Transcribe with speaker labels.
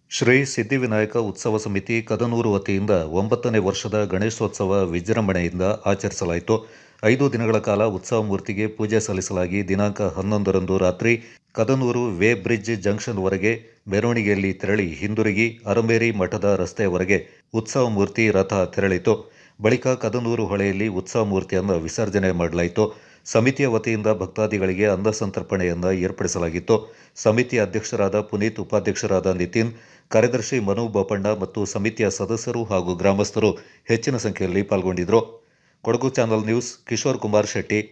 Speaker 1: ಶ್ರೀ ಸಿದ್ಧಿವಿನಾಯಕ ಉತ್ಸವ ಸಮಿತಿ ಕದನೂರು ವತಿಯಿಂದ ಒಂಬತ್ತನೇ ವರ್ಷದ ಗಣೇಶೋತ್ಸವ ವಿಜೃಂಭಣೆಯಿಂದ ಆಚರಿಸಲಾಯಿತು ಐದು ದಿನಗಳ ಕಾಲ ಉತ್ಸವ ಮೂರ್ತಿಗೆ ಪೂಜೆ ಸಲ್ಲಿಸಲಾಗಿ ದಿನಾಂಕ ಹನ್ನೊಂದರಂದು ರಾತ್ರಿ ಕದನೂರು ವೇ ಬ್ರಿಡ್ಜ್ ಜಂಕ್ಷನ್ವರೆಗೆ ಮೆರವಣಿಗೆಯಲ್ಲಿ ತೆರಳಿ ಹಿಂದಿರುಗಿ ಅರಮೇರಿ ಮಠದ ರಸ್ತೆಯವರೆಗೆ ಉತ್ಸವ ಮೂರ್ತಿ ರಥ ತೆರಳಿತು ಬಳಿಕ ಕದನೂರು ಹೊಳೆಯಲ್ಲಿ ಉತ್ಸವ ಮೂರ್ತಿಯನ್ನು ವಿಸರ್ಜನೆ ಮಾಡಲಾಯಿತು ಸಮಿತಿಯ ವತಿಯಿಂದ ಭಕ್ತಾದಿಗಳಿಗೆ ಅನ್ನ ಸಂತರ್ಪಣೆಯನ್ನು ಏರ್ಪಡಿಸಲಾಗಿತ್ತು ಸಮಿತಿ ಅಧ್ಯಕ್ಷರಾದ ಪುನೀತ್ ಉಪಾಧ್ಯಕ್ಷರಾದ ನಿತಿನ್ ಕಾರ್ಯದರ್ಶಿ ಮನು ಬೋಪಣ್ಣ ಮತ್ತು ಸಮಿತಿಯ ಸದಸ್ಯರು ಹಾಗೂ ಗ್ರಾಮಸ್ಥರು ಹೆಚ್ಚಿನ ಸಂಖ್ಯೆಯಲ್ಲಿ ಪಾಲ್ಗೊಂಡಿದ್ದರು ಕೊಡಗು ಚಾನಲ್ ನ್ಯೂಸ್ ಕಿಶೋರ್ ಕುಮಾರ್ ಶೆಟ್ಟಿ